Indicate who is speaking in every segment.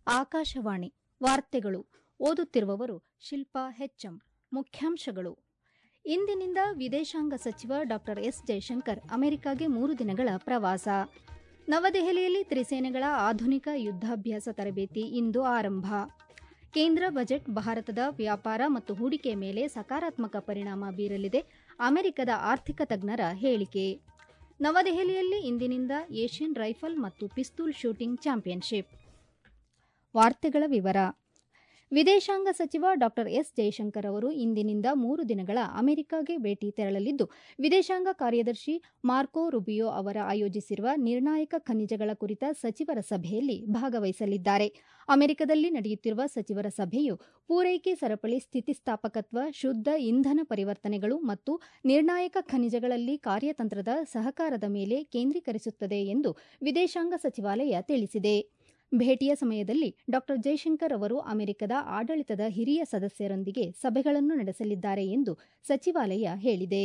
Speaker 1: ಆಕಾಶವಾಣಿ ವಾರ್ತೆಗಳು ಓದುತ್ತಿರುವವರು ಶಿಲ್ಪಾ ಹೆಚ್ಎಂ ಮುಖ್ಯಾಂಶಗಳು ಇಂದಿನಿಂದ ವಿದೇಶಾಂಗ ಸಚಿವ ಡಾ ಎಸ್ ಜಯಶಂಕರ್ ಅಮೆರಿಕಾಗೆ ಮೂರು ದಿನಗಳ ಪ್ರವಾಸ ನವದೆಹಲಿಯಲ್ಲಿ ತ್ರಿಸೇನೆಗಳ ಆಧುನಿಕ ಯುದ್ದಾಭ್ಯಾಸ ತರಬೇತಿ ಇಂದು ಆರಂಭ ಕೇಂದ್ರ ಬಜೆಟ್ ಭಾರತದ ವ್ಯಾಪಾರ ಮತ್ತು ಹೂಡಿಕೆ ಮೇಲೆ ಸಕಾರಾತ್ಮಕ ಪರಿಣಾಮ ಬೀರಲಿದೆ ಅಮೆರಿಕದ ಆರ್ಥಿಕ ತಜ್ಞರ ಹೇಳಿಕೆ ನವದೆಹಲಿಯಲ್ಲಿ ಇಂದಿನಿಂದ ಏಷ್ಯನ್ ರೈಫಲ್ ಮತ್ತು ಪಿಸ್ತೂಲ್ ಶೂಟಿಂಗ್ ಚಾಂಪಿಯನ್ಶಿಪ್ ವಾರ್ತೆಗಳ ವಿವರ ವಿದೇಶಾಂಗ ಸಚಿವ ಡಾ ಎಸ್ ಜಯಶಂಕರ್ ಅವರು ಇಂದಿನಿಂದ ಮೂರು ದಿನಗಳ ಅಮೆರಿಕಾಗೆ ಭೇಟಿ ತೆರಳಲಿದ್ದು ವಿದೇಶಾಂಗ ಕಾರ್ಯದರ್ಶಿ ಮಾರ್ಕೊ ರುಬಿಯೋ ಅವರ ಆಯೋಜಿಸಿರುವ ನಿರ್ಣಾಯಕ ಖನಿಜಗಳ ಕುರಿತ ಸಚಿವರ ಸಭೆಯಲ್ಲಿ ಭಾಗವಹಿಸಲಿದ್ದಾರೆ ಅಮೆರಿಕದಲ್ಲಿ ನಡೆಯುತ್ತಿರುವ ಸಚಿವರ ಸಭೆಯು ಪೂರೈಕೆ ಸರಪಳಿ ಸ್ಥಿತಿಸ್ಥಾಪಕತ್ವ ಶುದ್ಧ ಇಂಧನ ಪರಿವರ್ತನೆಗಳು ಮತ್ತು ನಿರ್ಣಾಯಕ ಖನಿಜಗಳಲ್ಲಿ ಕಾರ್ಯತಂತ್ರದ ಸಹಕಾರದ ಮೇಲೆ ಕೇಂದ್ರೀಕರಿಸುತ್ತದೆ ಎಂದು ವಿದೇಶಾಂಗ ಸಚಿವಾಲಯ ತಿಳಿಸಿದೆ ಭೇಟಿಯ ಸಮಯದಲ್ಲಿ ಡಾ ಜೈಶಂಕರ್ ಅವರು ಅಮೆರಿಕದ ಆಡಳಿತದ ಹಿರಿಯ ಸದಸ್ಯರೊಂದಿಗೆ ಸಭೆಗಳನ್ನು ನಡೆಸಲಿದ್ದಾರೆ ಎಂದು ಸಚಿವಾಲಯ ಹೇಳಿದೆ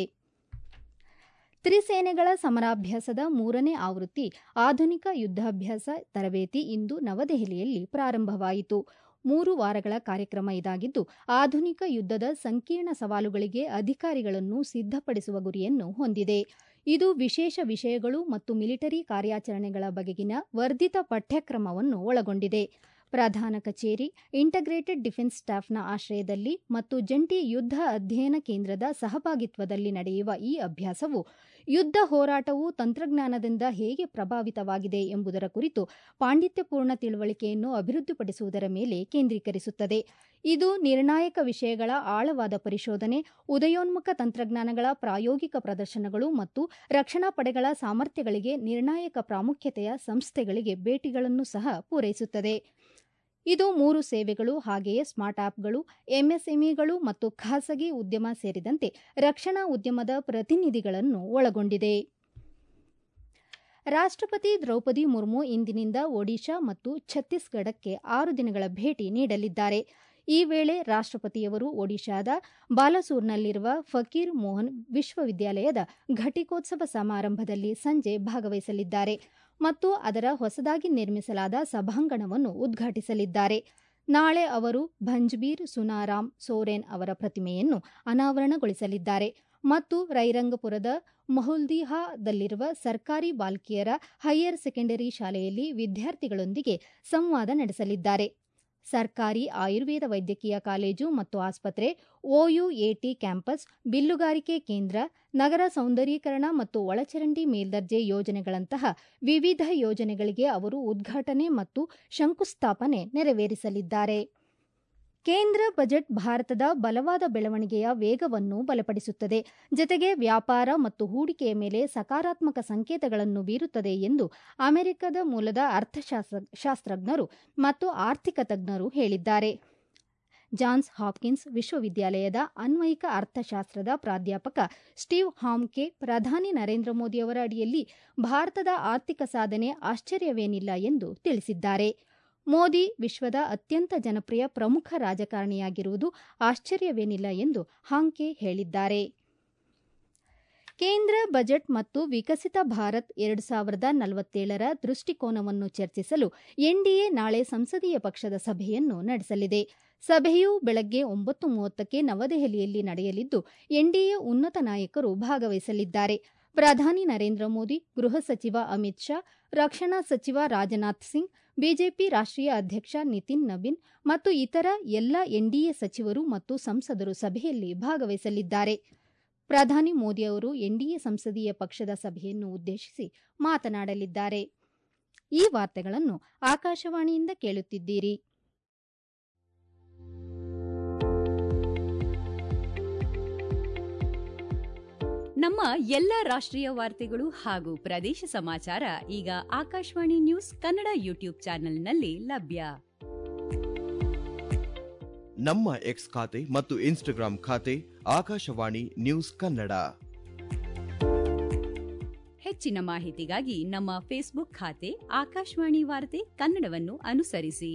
Speaker 1: ತ್ರಿಸೇನೆಗಳ ಸಮರಾಭ್ಯಾಸದ ಮೂರನೇ ಆವೃತ್ತಿ ಆಧುನಿಕ ಯುದ್ದಾಭ್ಯಾಸ ತರಬೇತಿ ಇಂದು ನವದೆಹಲಿಯಲ್ಲಿ ಪ್ರಾರಂಭವಾಯಿತು ಮೂರು ವಾರಗಳ ಕಾರ್ಯಕ್ರಮ ಇದಾಗಿದ್ದು ಆಧುನಿಕ ಯುದ್ದದ ಸಂಕೀರ್ಣ ಸವಾಲುಗಳಿಗೆ ಅಧಿಕಾರಿಗಳನ್ನು ಸಿದ್ದಪಡಿಸುವ ಗುರಿಯನ್ನು ಹೊಂದಿದೆ ಇದು ವಿಶೇಷ ವಿಷಯಗಳು ಮತ್ತು ಮಿಲಿಟರಿ ಕಾರ್ಯಾಚರಣೆಗಳ ಬಗೆಗಿನ ವರ್ಧಿತ ಪಠ್ಯಕ್ರಮವನ್ನು ಒಳಗೊಂಡಿದೆ ಪ್ರಧಾನ ಕಚೇರಿ ಇಂಟಗ್ರೇಟೆಡ್ ಡಿಫೆನ್ಸ್ ಸ್ಟಾಫ್ನ ಆಶ್ರಯದಲ್ಲಿ ಮತ್ತು ಜಂಟಿ ಯುದ್ಧ ಅಧ್ಯಯನ ಕೇಂದ್ರದ ಸಹಭಾಗಿತ್ವದಲ್ಲಿ ನಡೆಯುವ ಈ ಅಭ್ಯಾಸವು ಯುದ್ಧ ಹೋರಾಟವು ತಂತ್ರಜ್ಞಾನದಿಂದ ಹೇಗೆ ಪ್ರಭಾವಿತವಾಗಿದೆ ಎಂಬುದರ ಕುರಿತು ಪಾಂಡಿತ್ಯಪೂರ್ಣ ತಿಳುವಳಿಕೆಯನ್ನು ಅಭಿವೃದ್ಧಿಪಡಿಸುವುದರ ಮೇಲೆ ಕೇಂದ್ರೀಕರಿಸುತ್ತದೆ ಇದು ನಿರ್ಣಾಯಕ ವಿಷಯಗಳ ಆಳವಾದ ಪರಿಶೋಧನೆ ಉದಯೋನ್ಮುಖ ತಂತ್ರಜ್ಞಾನಗಳ ಪ್ರಾಯೋಗಿಕ ಪ್ರದರ್ಶನಗಳು ಮತ್ತು ರಕ್ಷಣಾ ಪಡೆಗಳ ಸಾಮರ್ಥ್ಯಗಳಿಗೆ ನಿರ್ಣಾಯಕ ಪ್ರಾಮುಖ್ಯತೆಯ ಸಂಸ್ಥೆಗಳಿಗೆ ಭೇಟಿಗಳನ್ನು ಸಹ ಪೂರೈಸುತ್ತದೆ ಇದು ಮೂರು ಸೇವೆಗಳು ಹಾಗೆಯೇ ಸ್ಮಾರ್ಟ್ ಆಪ್ಗಳು ಎಂಎಸ್ಎಂಇಗಳು ಮತ್ತು ಖಾಸಗಿ ಉದ್ಯಮ ಸೇರಿದಂತೆ ರಕ್ಷಣಾ ಉದ್ಯಮದ ಪ್ರತಿನಿಧಿಗಳನ್ನು ಒಳಗೊಂಡಿದೆ ರಾಷ್ಟ್ರಪತಿ ದ್ರೌಪದಿ ಮುರ್ಮು ಇಂದಿನಿಂದ ಒಡಿಶಾ ಮತ್ತು ಛತ್ತೀಸ್ಗಢಕ್ಕೆ ಆರು ದಿನಗಳ ಭೇಟಿ ನೀಡಲಿದ್ದಾರೆ ಈ ವೇಳೆ ರಾಷ್ಟ್ರಪತಿಯವರು ಒಡಿಶಾದ ಬಾಲಸೂರ್ನಲ್ಲಿರುವ ಫಕೀರ್ ಮೋಹನ್ ವಿಶ್ವವಿದ್ಯಾಲಯದ ಘಟಿಕೋತ್ಸವ ಸಮಾರಂಭದಲ್ಲಿ ಸಂಜೆ ಭಾಗವಹಿಸಲಿದ್ದಾರೆ ಮತ್ತು ಅದರ ಹೊಸದಾಗಿ ನಿರ್ಮಿಸಲಾದ ಸಭಾಂಗಣವನ್ನು ಉದ್ಘಾಟಿಸಲಿದ್ದಾರೆ ನಾಳೆ ಅವರು ಭಂಜ್ಬೀರ್ ಸುನಾರಾಮ್ ಸೋರೆನ್ ಅವರ ಪ್ರತಿಮೆಯನ್ನು ಅನಾವರಣಗೊಳಿಸಲಿದ್ದಾರೆ ಮತ್ತು ರೈರಂಗಪುರದ ಮಹುಲ್ದಿಹಾದಲ್ಲಿರುವ ಸರ್ಕಾರಿ ಬಾಲಕಿಯರ ಹೈಯರ್ ಸೆಕೆಂಡರಿ ಶಾಲೆಯಲ್ಲಿ ವಿದ್ಯಾರ್ಥಿಗಳೊಂದಿಗೆ ಸಂವಾದ ನಡೆಸಲಿದ್ದಾರೆ ಸರ್ಕಾರಿ ಆಯುರ್ವೇದ ವೈದ್ಯಕೀಯ ಕಾಲೇಜು ಮತ್ತು ಆಸ್ಪತ್ರೆ ಒಯುಎಟಿ ಕ್ಯಾಂಪಸ್ ಬಿಲ್ಲುಗಾರಿಕೆ ಕೇಂದ್ರ ನಗರ ಸೌಂದರೀಕರಣ ಮತ್ತು ಒಳಚರಂಡಿ ಮೇಲ್ದರ್ಜೆ ಯೋಜನೆಗಳಂತಹ ವಿವಿಧ ಯೋಜನೆಗಳಿಗೆ ಅವರು ಉದ್ಘಾಟನೆ ಮತ್ತು ಶಂಕುಸ್ಥಾಪನೆ ನೆರವೇರಿಸಲಿದ್ದಾರೆ ಕೇಂದ್ರ ಬಜೆಟ್ ಭಾರತದ ಬಲವಾದ ಬೆಳವಣಿಗೆಯ ವೇಗವನ್ನು ಬಲಪಡಿಸುತ್ತದೆ ಜತೆಗೆ ವ್ಯಾಪಾರ ಮತ್ತು ಹೂಡಿಕೆಯ ಮೇಲೆ ಸಕಾರಾತ್ಮಕ ಸಂಕೇತಗಳನ್ನು ಬೀರುತ್ತದೆ ಎಂದು ಅಮೆರಿಕದ ಮೂಲದ ಅರ್ಥಶಾಸ್ತ್ರಜ್ಞರು ಮತ್ತು ಆರ್ಥಿಕ ತಜ್ಞರು ಹೇಳಿದ್ದಾರೆ ಜಾನ್ಸ್ ಹಾಪ್ಕಿನ್ಸ್ ವಿಶ್ವವಿದ್ಯಾಲಯದ ಅನ್ವಯಿಕ ಅರ್ಥಶಾಸ್ತ್ರದ ಪ್ರಾಧ್ಯಾಪಕ ಸ್ಟೀವ್ ಹಾಮ್ಕೆ ಪ್ರಧಾನಿ ನರೇಂದ್ರ ಮೋದಿಯವರ ಅಡಿಯಲ್ಲಿ ಭಾರತದ ಆರ್ಥಿಕ ಸಾಧನೆ ಆಶ್ಚರ್ಯವೇನಿಲ್ಲ ಎಂದು ತಿಳಿಸಿದ್ದಾರೆ ಮೋದಿ ವಿಶ್ವದ ಅತ್ಯಂತ ಜನಪ್ರಿಯ ಪ್ರಮುಖ ರಾಜಕಾರಣಿಯಾಗಿರುವುದು ಆಶ್ಚರ್ಯವೇನಿಲ್ಲ ಎಂದು ಹಾಂಕೆ ಹೇಳಿದ್ದಾರೆ ಕೇಂದ್ರ ಬಜೆಟ್ ಮತ್ತು ವಿಕಸಿತ ಭಾರತ್ ಎರಡು ಸಾವಿರದ ನಲವತ್ತೇಳರ ದೃಷ್ಟಿಕೋನವನ್ನು ಚರ್ಚಿಸಲು ಎನ್ಡಿಎ ನಾಳೆ ಸಂಸದೀಯ ಪಕ್ಷದ ಸಭೆಯನ್ನು ನಡೆಸಲಿದೆ ಸಭೆಯು ಬೆಳಗ್ಗೆ ಒಂಬತ್ತು ಮೂವತ್ತಕ್ಕೆ ನವದೆಹಲಿಯಲ್ಲಿ ನಡೆಯಲಿದ್ದು ಎನ್ಡಿಎ ಉನ್ನತ ನಾಯಕರು ಭಾಗವಹಿಸಲಿದ್ದಾರೆ ಪ್ರಧಾನಿ ನರೇಂದ್ರ ಮೋದಿ ಗೃಹ ಸಚಿವ ಅಮಿತ್ ಶಾ ರಕ್ಷಣಾ ಸಚಿವ ರಾಜನಾಥ್ ಸಿಂಗ್ ಬಿಜೆಪಿ ರಾಷ್ಟ್ರೀಯ ಅಧ್ಯಕ್ಷ ನಿತಿನ್ ನವೀನ್ ಮತ್ತು ಇತರ ಎಲ್ಲ ಎನ್ಡಿಎ ಸಚಿವರು ಮತ್ತು ಸಂಸದರು ಸಭೆಯಲ್ಲಿ ಭಾಗವಹಿಸಲಿದ್ದಾರೆ ಪ್ರಧಾನಿ ಮೋದಿ ಅವರು ಎನ್ಡಿಎ ಸಂಸದೀಯ ಪಕ್ಷದ ಸಭೆಯನ್ನು ಉದ್ದೇಶಿಸಿ ಮಾತನಾಡಲಿದ್ದಾರೆ ಈ ವಾರ್ತೆಗಳನ್ನು ಆಕಾಶವಾಣಿಯಿಂದ ಕೇಳುತ್ತಿದ್ದೀರಿ
Speaker 2: ನಮ್ಮ ಎಲ್ಲ ರಾಷ್ಟ್ರೀಯ ವಾರ್ತೆಗಳು ಹಾಗೂ ಪ್ರದೇಶ ಸಮಾಚಾರ ಈಗ ಆಕಾಶವಾಣಿ ನ್ಯೂಸ್ ಕನ್ನಡ ಯೂಟ್ಯೂಬ್ ಚಾನೆಲ್ನಲ್ಲಿ ಲಭ್ಯ
Speaker 3: ನಮ್ಮ ಎಕ್ಸ್ ಖಾತೆ ಮತ್ತು ಇನ್ಸ್ಟಾಗ್ರಾಂ ಖಾತೆ ಆಕಾಶವಾಣಿ ನ್ಯೂಸ್ ಕನ್ನಡ
Speaker 2: ಹೆಚ್ಚಿನ ಮಾಹಿತಿಗಾಗಿ ನಮ್ಮ ಫೇಸ್ಬುಕ್ ಖಾತೆ ಆಕಾಶವಾಣಿ ವಾರ್ತೆ ಕನ್ನಡವನ್ನು ಅನುಸರಿಸಿ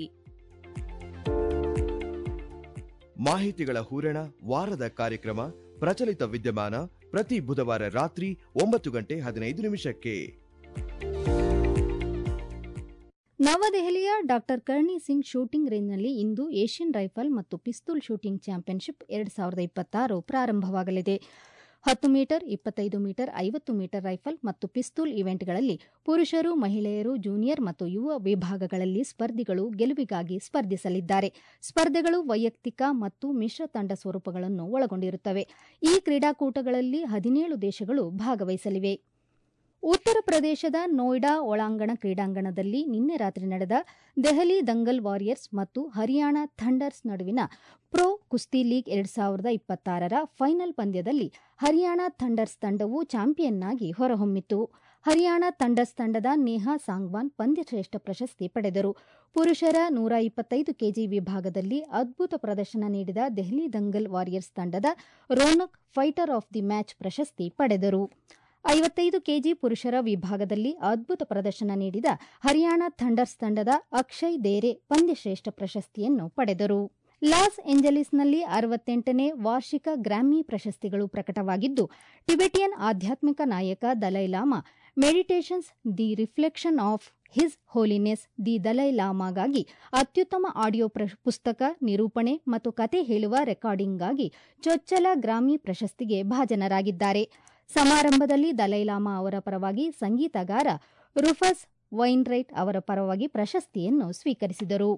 Speaker 3: ಮಾಹಿತಿಗಳ ಹೂರಣ ವಾರದ ಕಾರ್ಯಕ್ರಮ ಪ್ರಚಲಿತ ವಿದ್ಯಮಾನ ಪ್ರತಿ ಬುಧವಾರ ರಾತ್ರಿ ಒಂಬತ್ತು ಗಂಟೆ ಹದಿನೈದು ನಿಮಿಷಕ್ಕೆ
Speaker 1: ನವದೆಹಲಿಯ ಡಾಕ್ಟರ್ ಕರ್ಣಿ ಸಿಂಗ್ ಶೂಟಿಂಗ್ ರೇಂಜ್ನಲ್ಲಿ ಇಂದು ಏಷ್ಯನ್ ರೈಫಲ್ ಮತ್ತು ಪಿಸ್ತೂಲ್ ಶೂಟಿಂಗ್ ಚಾಂಪಿಯನ್ಶಿಪ್ ಎರಡು ಸಾವಿರದ ಇಪ್ಪತ್ತಾರು ಪ್ರಾರಂಭವಾಗಲಿದೆ ಹತ್ತು ಮೀಟರ್ ಇಪ್ಪತ್ತೈದು ಮೀಟರ್ ಐವತ್ತು ಮೀಟರ್ ರೈಫಲ್ ಮತ್ತು ಪಿಸ್ತೂಲ್ ಇವೆಂಟ್ಗಳಲ್ಲಿ ಪುರುಷರು ಮಹಿಳೆಯರು ಜೂನಿಯರ್ ಮತ್ತು ಯುವ ವಿಭಾಗಗಳಲ್ಲಿ ಸ್ಪರ್ಧಿಗಳು ಗೆಲುವಿಗಾಗಿ ಸ್ಪರ್ಧಿಸಲಿದ್ದಾರೆ ಸ್ಪರ್ಧೆಗಳು ವೈಯಕ್ತಿಕ ಮತ್ತು ಮಿಶ್ರ ತಂಡ ಸ್ವರೂಪಗಳನ್ನು ಒಳಗೊಂಡಿರುತ್ತವೆ ಈ ಕ್ರೀಡಾಕೂಟಗಳಲ್ಲಿ ಹದಿನೇಳು ದೇಶಗಳು ಭಾಗವಹಿಸಲಿವೆ ಉತ್ತರ ಪ್ರದೇಶದ ನೋಯ್ಡಾ ಒಳಾಂಗಣ ಕ್ರೀಡಾಂಗಣದಲ್ಲಿ ನಿನ್ನೆ ರಾತ್ರಿ ನಡೆದ ದೆಹಲಿ ದಂಗಲ್ ವಾರಿಯರ್ಸ್ ಮತ್ತು ಹರಿಯಾಣ ಥಂಡರ್ಸ್ ನಡುವಿನ ಪ್ರೊ ಕುಸ್ತಿ ಲೀಗ್ ಎರಡು ಸಾವಿರದ ಇಪ್ಪತ್ತಾರರ ಫೈನಲ್ ಪಂದ್ಯದಲ್ಲಿ ಹರಿಯಾಣ ಥಂಡರ್ಸ್ ತಂಡವು ಚಾಂಪಿಯನ್ ಆಗಿ ಹೊರಹೊಮ್ಮಿತು ಹರಿಯಾಣ ಥಂಡರ್ಸ್ ತಂಡದ ನೇಹಾ ಸಾಂಗ್ವಾನ್ ಪಂದ್ಯಶ್ರೇಷ್ಠ ಪ್ರಶಸ್ತಿ ಪಡೆದರು ಪುರುಷರ ನೂರ ಇಪ್ಪತ್ತೈದು ಕೆಜಿ ವಿಭಾಗದಲ್ಲಿ ಅದ್ಭುತ ಪ್ರದರ್ಶನ ನೀಡಿದ ದೆಹಲಿ ದಂಗಲ್ ವಾರಿಯರ್ಸ್ ತಂಡದ Raunak fighter of the match ಪ್ರಶಸ್ತಿ ಪಡೆದರು ಐವತ್ತೈದು ಕೆಜಿ ಪುರುಷರ ವಿಭಾಗದಲ್ಲಿ ಅದ್ಭುತ ಪ್ರದರ್ಶನ ನೀಡಿದ ಹರಿಯಾಣ ಥಂಡರ್ಸ್ ತಂಡದ ಅಕ್ಷಯ್ ದೇರೆ ಪಂದ್ಯಶ್ರೇಷ್ಠ ಪ್ರಶಸ್ತಿಯನ್ನು ಪಡೆದರು ಲಾಸ್ ಏಂಜಲೀಸ್ನಲ್ಲಿ ಅರವತ್ತೆಂಟನೇ ವಾರ್ಷಿಕ ಗ್ರಾಮಿ ಪ್ರಶಸ್ತಿಗಳು ಪ್ರಕಟವಾಗಿದ್ದು ಟಿಬೆಟಿಯನ್ ಆಧ್ಯಾತ್ಮಿಕ ನಾಯಕ Dalai Lama meditations the reflection of his holiness the Dalai ಲಾಮಾಗಾಗಿ ಅತ್ಯುತ್ತಮ ಆಡಿಯೋ ಪುಸ್ತಕ ನಿರೂಪಣೆ ಮತ್ತು ಕತೆ ಹೇಳುವ ರೆಕಾರ್ಡಿಂಗ್ಗಾಗಿ ಚೊಚ್ಚಲ ಗ್ರಾಮಿ ಪ್ರಶಸ್ತಿಗೆ ಭಾಜನರಾಗಿದ್ದಾರೆ ಸಮಾರಂಭದಲ್ಲಿ ದಲೈಲಾಮಾ ಅವರ ಪರವಾಗಿ ಸಂಗೀತಗಾರ ರುಫಸ್ ವೈನ್ರೈಟ್ ಅವರ ಪರವಾಗಿ ಪ್ರಶಸ್ತಿಯನ್ನು ಸ್ವೀಕರಿಸಿದರು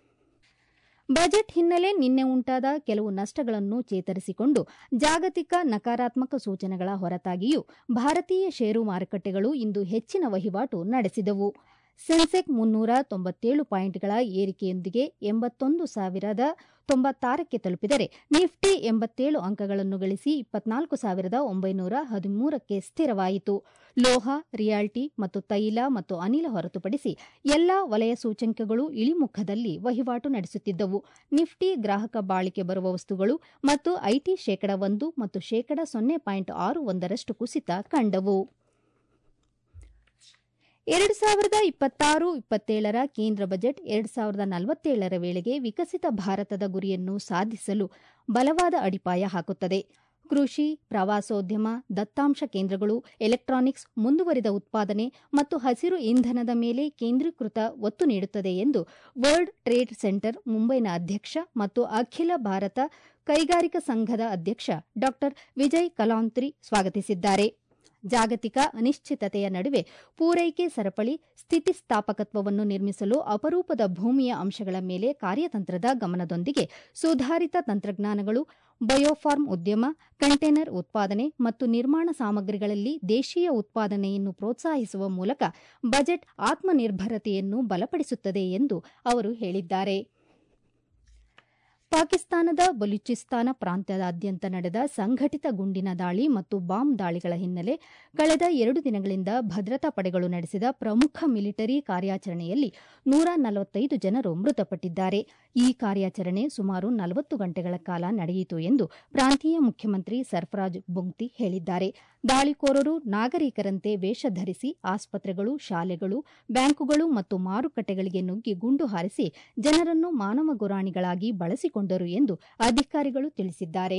Speaker 1: ಬಜೆಟ್ ಹಿನ್ನೆಲೆ ನಿನ್ನೆ ಉಂಟಾದ ಕೆಲವು ನಷ್ಟಗಳನ್ನು ಚೇತರಿಸಿಕೊಂಡು ಜಾಗತಿಕ ನಕಾರಾತ್ಮಕ ಸೂಚನೆಗಳ ಹೊರತಾಗಿಯೂ ಭಾರತೀಯ ಷೇರು ಮಾರುಕಟ್ಟೆಗಳು ಇಂದು ಹೆಚ್ಚಿನ ವಹಿವಾಟು ನಡೆಸಿದವು ಸೆನ್ಸೆಕ್ ಮುನ್ನೂರ ತೊಂಬತ್ತೇಳು ಪಾಯಿಂಟ್ಗಳ ಏರಿಕೆಯೊಂದಿಗೆ ಎಂಬತ್ತೊಂದು ಸಾವಿರದ ತೊಂಬತ್ತಾರಕ್ಕೆ ತಲುಪಿದರೆ ನಿಫ್ಟಿ ಎಂಬತ್ತೇಳು ಅಂಕಗಳನ್ನು ಗಳಿಸಿ ಇಪ್ಪತ್ನಾಲ್ಕು ಸಾವಿರದ ಒಂಬೈನೂರ ಹದಿಮೂರಕ್ಕೆ ಸ್ಥಿರವಾಯಿತು ಲೋಹ ರಿಯಾಲ್ಟಿ ಮತ್ತು ತೈಲ ಮತ್ತು ಅನಿಲ ಹೊರತುಪಡಿಸಿ ಎಲ್ಲಾ ವಲಯ ಸೂಚ್ಯಂಕಗಳು ಇಳಿಮುಖದಲ್ಲಿ ವಹಿವಾಟು ನಡೆಸುತ್ತಿದ್ದವು ನಿಫ್ಟಿ ಗ್ರಾಹಕ ಬಾಳಿಕೆ ಬರುವ ವಸ್ತುಗಳು ಮತ್ತು ಐಟಿ ಶೇಕಡ ಒಂದು ಮತ್ತು ಶೇಕಡ ಸೊನ್ನೆ ಪಾಯಿಂಟ್ ಆರು ಒಂದರಷ್ಟು ಕುಸಿತ ಕಂಡವು ಎರಡು ಸಾವಿರದ ಇಪ್ಪತ್ತಾರು ಇಪ್ಪತ್ತೇಳರ ಕೇಂದ್ರ ಬಜೆಟ್ ಎರಡು ಸಾವಿರದ ನಲವತ್ತೇಳರ ವೇಳೆಗೆ ವಿಕಸಿತ ಭಾರತದ ಗುರಿಯನ್ನು ಸಾಧಿಸಲು ಬಲವಾದ ಅಡಿಪಾಯ ಹಾಕುತ್ತದೆ ಕೃಷಿ ಪ್ರವಾಸೋದ್ಯಮ ದತ್ತಾಂಶ ಕೇಂದ್ರಗಳು ಎಲೆಕ್ಟ್ರಾನಿಕ್ಸ್ ಮುಂದುವರಿದ ಉತ್ಪಾದನೆ ಮತ್ತು ಹಸಿರು ಇಂಧನದ ಮೇಲೆ ಕೇಂದ್ರೀಕೃತ ಒತ್ತು ನೀಡುತ್ತದೆ ಎಂದು ವರ್ಲ್ಡ್ ಟ್ರೇಡ್ ಸೆಂಟರ್ ಮುಂಬೈನ ಅಧ್ಯಕ್ಷ ಮತ್ತು ಅಖಿಲ ಭಾರತ ಕೈಗಾರಿಕಾ ಸಂಘದ ಅಧ್ಯಕ್ಷ ಡಾ ವಿಜಯ್ ಕಲಾಂತ್ರಿ ಸ್ವಾಗತಿಸಿದ್ದಾರೆ ಜಾಗತಿಕ ಅನಿಶ್ಚಿತತೆಯ ನಡುವೆ ಪೂರೈಕೆ ಸರಪಳಿ ಸ್ಥಿತಿಸ್ಥಾಪಕತ್ವವನ್ನು ನಿರ್ಮಿಸಲು ಅಪರೂಪದ ಭೂಮಿಯ ಅಂಶಗಳ ಮೇಲೆ ಕಾರ್ಯತಂತ್ರದ ಗಮನದೊಂದಿಗೆ ಸುಧಾರಿತ ತಂತ್ರಜ್ಞಾನಗಳು ಬಯೋಫಾರ್ಮ್ ಉದ್ಯಮ ಕಂಟೈನರ್ ಉತ್ಪಾದನೆ ಮತ್ತು ನಿರ್ಮಾಣ ಸಾಮಗ್ರಿಗಳಲ್ಲಿ ದೇಶೀಯ ಉತ್ಪಾದನೆಯನ್ನು ಪ್ರೋತ್ಸಾಹಿಸುವ ಮೂಲಕ ಬಜೆಟ್ ಆತ್ಮನಿರ್ಭರತೆಯನ್ನು ಬಲಪಡಿಸುತ್ತದೆ ಎಂದು ಅವರು ಹೇಳಿದ್ದಾರೆ ಪಾಕಿಸ್ತಾನದ ಬಲೂಚಿಸ್ತಾನ ಪ್ರಾಂತ್ಯದಾದ್ಯಂತ ನಡೆದ ಸಂಘಟಿತ ಗುಂಡಿನ ದಾಳಿ ಮತ್ತು ಬಾಂಬ್ ದಾಳಿಗಳ ಹಿನ್ನೆಲೆ ಕಳೆದ ಎರಡು ದಿನಗಳಿಂದ ಭದ್ರತಾ ಪಡೆಗಳು ನಡೆಸಿದ ಪ್ರಮುಖ ಮಿಲಿಟರಿ ಕಾರ್ಯಾಚರಣೆಯಲ್ಲಿ ನೂರ ನಲವತ್ತೈದು ಜನರು ಮೃತಪಟ್ಟಿದ್ದಾರೆ ಈ ಕಾರ್ಯಾಚರಣೆ ಸುಮಾರು ನಲವತ್ತು ಗಂಟೆಗಳ ಕಾಲ ನಡೆಯಿತು ಎಂದು ಪ್ರಾಂತೀಯ ಮುಖ್ಯಮಂತ್ರಿ ಸರ್ಫರಾಜ್ ಬುಂಗ್ತಿ ಹೇಳಿದ್ದಾರೆ ದಾಳಿಕೋರರು ನಾಗರಿಕರಂತೆ ವೇಷ ಧರಿಸಿ ಆಸ್ಪತ್ರೆಗಳು ಶಾಲೆಗಳು ಬ್ಯಾಂಕುಗಳು ಮತ್ತು ಮಾರುಕಟ್ಟೆಗಳಿಗೆ ನುಗ್ಗಿ ಗುಂಡು ಹಾರಿಸಿ ಜನರನ್ನು ಮಾನವ ಗುರಾಣಿಗಳಾಗಿ ಬಳಸಿಕೊಂಡರು ಎಂದು ಅಧಿಕಾರಿಗಳು ತಿಳಿಸಿದ್ದಾರೆ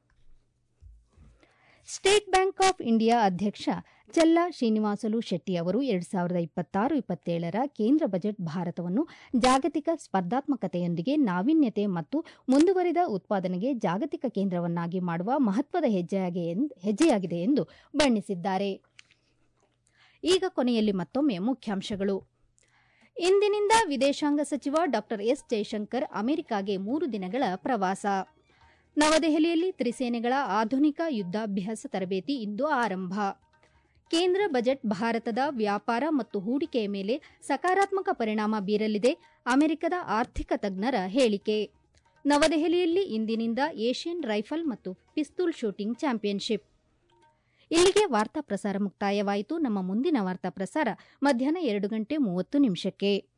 Speaker 1: ಸ್ಟೇಟ್ ಬ್ಯಾಂಕ್ ಆಫ್ ಇಂಡಿಯಾ ಅಧ್ಯಕ್ಷ ಚಲ್ಲಾ ಶ್ರೀನಿವಾಸಲು ಶೆಟ್ಟಿ ಅವರು ಎರಡು ಸಾವಿರದ ಇಪ್ಪತ್ತಾರು ಇಪ್ಪತ್ತೇಳರ ಕೇಂದ್ರ ಬಜೆಟ್ ಭಾರತವನ್ನು ಜಾಗತಿಕ ಸ್ಪರ್ಧಾತ್ಮಕತೆಯೊಂದಿಗೆ ನಾವೀನ್ಯತೆ ಮತ್ತು ಮುಂದುವರಿದ ಉತ್ಪಾದನೆಗೆ ಜಾಗತಿಕ ಕೇಂದ್ರವನ್ನಾಗಿ ಮಾಡುವ ಮಹತ್ವದ ಹೆಜ್ಜೆಯಾಗಿದೆ ಎಂದು ಬಣ್ಣಿಸಿದ್ದಾರೆ ಈಗ ಕೊನೆಯಲ್ಲಿ ಮತ್ತೊಮ್ಮೆ ಮುಖ್ಯಾಂಶಗಳು ಇಂದಿನಿಂದ ವಿದೇಶಾಂಗ ಸಚಿವ ಡಾ ಎಸ್ ಜೈಶಂಕರ್ ಅಮೆರಿಕಾಗೆ ಮೂರು ದಿನಗಳ ಪ್ರವಾಸ ನವದೆಹಲಿಯಲ್ಲಿ ತ್ರಿಸೇನೆಗಳ ಆಧುನಿಕ ಯುದ್ದಾಭ್ಯಾಸ ತರಬೇತಿ ಇಂದು ಆರಂಭ ಕೇಂದ್ರ ಬಜೆಟ್ ಭಾರತದ ವ್ಯಾಪಾರ ಮತ್ತು ಹೂಡಿಕೆಯ ಮೇಲೆ ಸಕಾರಾತ್ಮಕ ಪರಿಣಾಮ ಬೀರಲಿದೆ ಅಮೆರಿಕದ ಆರ್ಥಿಕ ತಜ್ಞರ ಹೇಳಿಕೆ ನವದೆಹಲಿಯಲ್ಲಿ ಇಂದಿನಿಂದ ಏಷ್ಯನ್ ರೈಫಲ್ ಮತ್ತು ಪಿಸ್ತೂಲ್ ಶೂಟಿಂಗ್ ಚಾಂಪಿಯನ್ಶಿಪ್ ಇಲ್ಲಿಗೆ ವಾರ್ತಾ ಪ್ರಸಾರ ಮುಕ್ತಾಯವಾಯಿತು ನಮ್ಮ ಮುಂದಿನ ವಾರ್ತಾ ಪ್ರಸಾರ ಮಧ್ಯಾಹ್ನ ಎರಡು ಗಂಟೆ ಮೂವತ್ತು ನಿಮಿಷಕ್ಕೆ